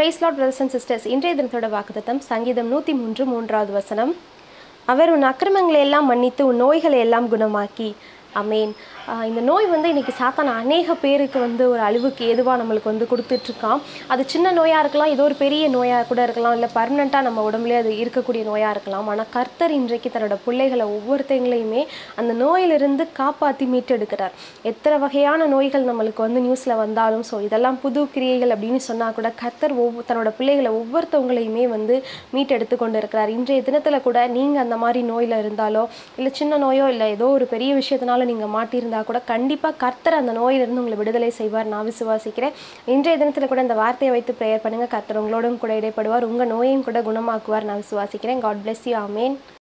price Lord brothers and sisters இன்றைய தினத்தோட வாக்குத்தத்தம் சங்கீதம் நூற்றி மூன்று மூன்றாவது வசனம் அவர் உன் அக்கிரமங்களை எல்லாம் மன்னித்து உன் நோய்களை எல்லாம் குணமாக்கி அமேன் ஆஹ் இந்த நோய் வந்து இன்னைக்கு சாத்தான் அநேக பேருக்கு வந்து ஒரு அழிவுக்கு ஏதுவாக நம்மளுக்கு வந்து கொடுத்துட்ருக்கான் அது சின்ன நோயாக இருக்கலாம் ஏதோ ஒரு பெரிய நோயாக கூட இருக்கலாம் இல்லை பர்மனெண்ட்டாக நம்ம உடம்புலேயே அது இருக்கக்கூடிய நோயாக இருக்கலாம் ஆனால் கர்த்தர் இன்றைக்கு தன்னோட பிள்ளைகளை ஒவ்வொருத்தங்களையுமே அந்த நோயிலிருந்து காப்பாற்றி மீட்டெடுக்கிறார் எத்தனை வகையான நோய்கள் நம்மளுக்கு வந்து நியூஸில் வந்தாலும் ஸோ இதெல்லாம் புது கிரியைகள் அப்படின்னு சொன்னால் கூட கர்த்தர் ஒவ்வொரு தன்னோட பிள்ளைகளை ஒவ்வொருத்தவங்களையுமே வந்து மீட்டெடுத்து கொண்டு இருக்கிறார் இன்றைய தினத்தில் கூட நீங்கள் அந்த மாதிரி நோயில் இருந்தாலோ இல்லை சின்ன நோயோ இல்லை ஏதோ ஒரு பெரிய விஷயத்தினால நீங்கள் மாட்டியிருந்தா கூட கண்டிப்பாக கர்த்தர் அந்த நோயிலிருந்து உங்களை விடுதலை செய்வார் நான் விசுவாசிக்கிறேன் இன்றைய தினத்தில் கூட இந்த வார்த்தையை வைத்து ப்ரேயர் பண்ணுங்கள் கர்த்தர் உங்களோடும் கூட இடைப்படுவார் உங்கள் நோயையும் கூட குணமாக்குவார் நான் விசுவாசிக்கிறேன் காட் bless you ஆமேன்